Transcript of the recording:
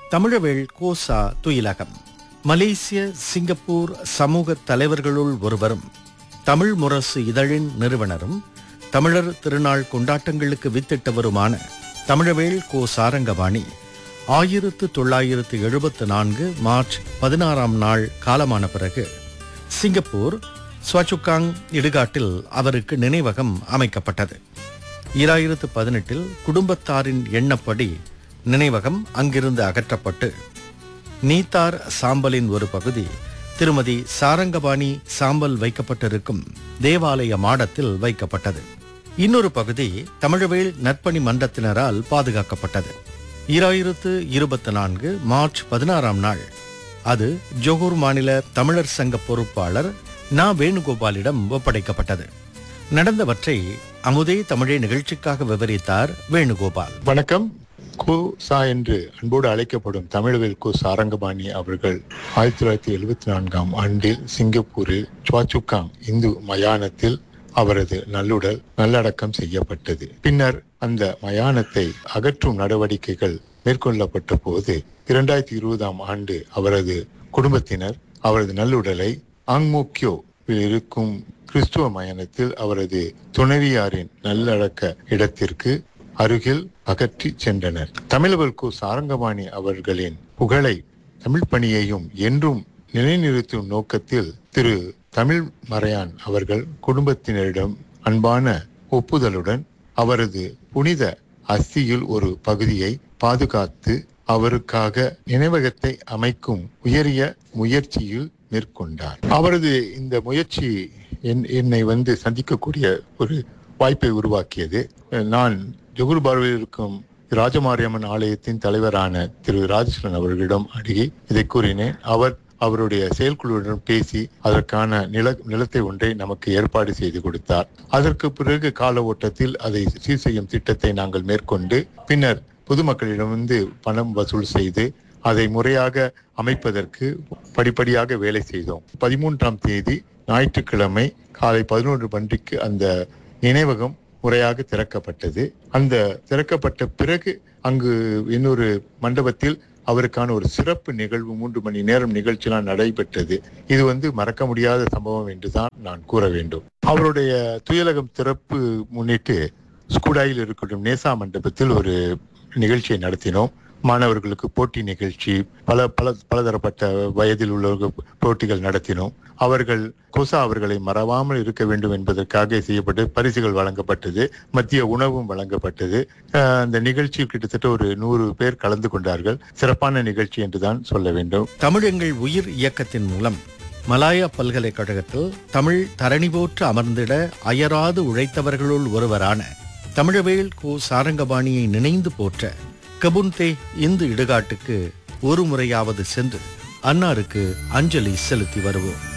தமிழவேள் கோசா துயிலகம் மலேசிய Singapore சமூக தலைவர்களுள் ஒருவரும் தமிழ் முரசு இதழின் நிறுவனரும் தமிழர் திருநாள் கொண்டாட்டங்களுக்கு வித்திட்டவருமான தமிழவேள் கோ சாரங்கபாணி ஆயிரத்து தொள்ளாயிரத்து எழுபத்து நான்கு மார்ச் பதினாறாம் நாள் காலமான பிறகு சிங்கப்பூர் ஸ்வச்சுக்காங் இடுகாட்டில் அவருக்கு நினைவகம் அமைக்கப்பட்டது ஈராயிரத்து பதினெட்டில் குடும்பத்தாரின் எண்ணப்படி நினைவகம் அங்கிருந்து அகற்றப்பட்டு நீத்தார் சாம்பலின் ஒரு பகுதி திருமதி சாரங்கபாணி சாம்பல் வைக்கப்பட்டிருக்கும் தேவாலய மாடத்தில் வைக்கப்பட்டது இன்னொரு பகுதி தமிழவேள் நற்பணி மன்றத்தினரால் பாதுகாக்கப்பட்டது ஈராயிரத்து இருபத்தி நான்கு மார்ச் பதினாறாம் நாள் அது ஜோகூர் மாநில தமிழர் சங்க பொறுப்பாளர் நா வேணுகோபாலிடம் ஒப்படைக்கப்பட்டது நடந்தவற்றை அமுதே தமிழே நிகழ்ச்சிக்காக விவரித்தார் வேணுகோபால் வணக்கம் கு சா என்று அன்போடு அழைக்கப்படும் தமிழவேல் கு சாரங்கபாணி அவர்கள் ஆயிரத்தி தொள்ளாயிரத்தி எழுபத்தி நான்காம் ஆண்டில் சிங்கப்பூரில் சுவாச்சுக்காங் இந்து மயானத்தில் அவரது நல்லுடல் நல்லடக்கம் செய்யப்பட்டது பின்னர் அந்த மயானத்தை அகற்றும் நடவடிக்கைகள் மேற்கொள்ளப்பட்ட போது இரண்டாயிரத்தி இருபதாம் ஆண்டு அவரது குடும்பத்தினர் அவரது நல்லுடலை ஆங்மோக்கியோ இருக்கும் கிறிஸ்துவ மயானத்தில் அவரது துணைவியாரின் நல்லடக்க இடத்திற்கு அருகில் அகற்றி சென்றனர் தமிழவர் கு சாரங்கபாணி அவர்களின் புகழை தமிழ் பணியையும் என்றும் நிலைநிறுத்தும் நோக்கத்தில் திரு தமிழ் மறையான் அவர்கள் குடும்பத்தினரிடம் அன்பான ஒப்புதலுடன் அவரது புனித அஸ்தியில் ஒரு பகுதியை பாதுகாத்து அவருக்காக நினைவகத்தை அமைக்கும் உயரிய முயற்சியில் மேற்கொண்டார் அவரது இந்த முயற்சி என்- என்னை வந்து சந்திக்கக்கூடிய ஒரு வாய்ப்பை உருவாக்கியது நான் ஜொகுர் பார்வையில் இருக்கும் ராஜமாரியம்மன் ஆலயத்தின் தலைவரான திரு ராஜேஸ்வரன் அவர்களிடம் அணுகி இதை கூறினேன் அவர் அவருடைய செயற்குழுவுடன் பேசி அதற்கான நில நிலத்தை ஒன்றை நமக்கு ஏற்பாடு செய்து கொடுத்தார் அதற்கு பிறகு கால ஓட்டத்தில் அதை சீர் செய்யும் திட்டத்தை நாங்கள் மேற்கொண்டு பின்னர் பொதுமக்களிடமிருந்து பணம் வசூல் செய்து அதை முறையாக அமைப்பதற்கு படிப்படியாக வேலை செய்தோம் பதிமூன்றாம் தேதி ஞாயிற்றுக்கிழமை காலை பதினொன்று மணிக்கு அந்த நினைவகம் முறையாக திறக்கப்பட்டது அந்த திறக்கப்பட்ட பிறகு அங்கு இன்னொரு மண்டபத்தில் அவருக்கான ஒரு சிறப்பு நிகழ்வு மூன்று மணி நேரம் நிகழ்ச்சியெல்லாம் நடைபெற்றது இது வந்து மறக்க முடியாத சம்பவம் என்றுதான் நான் கூற வேண்டும் அவருடைய துயிலகம் திறப்பு முன்னிட்டு ஸ்கூடாயில் இருக்கட்டும் நேசா மண்டபத்தில் ஒரு நிகழ்ச்சியை நடத்தினோம் மாணவர்களுக்கு போட்டி நிகழ்ச்சி பல பல பலதரப்பட்ட வயதில் உள்ளவர்கள் போட்டிகள் நடத்தினோம் அவர்கள் கோசா அவர்களை மறவாமல் இருக்க வேண்டும் என்பதற்காக செய்யப்பட்டு பரிசுகள் வழங்கப்பட்டது மத்திய உணவும் வழங்கப்பட்டது அஹ் அந்த நிகழ்ச்சி கிட்டத்தட்ட ஒரு நூறு பேர் கலந்து கொண்டார்கள் சிறப்பான நிகழ்ச்சி என்றுதான் சொல்ல வேண்டும் தமிழ் எங்கள் உயிர் இயக்கத்தின் மூலம் மலாயா பல்கலைக்கழகத்தில் தமிழ் தரணி போற்று அமர்ந்திட அயராது உழைத்தவர்களுள் ஒருவரான தமிழவேல் கோ சாரங்கபாணியை நினைந்து போற்ற கபுன்தே இந்து இடுகாட்டுக்கு ஒரு முறையாவது சென்று அன்னாருக்கு அஞ்சலி செலுத்தி வருவோம்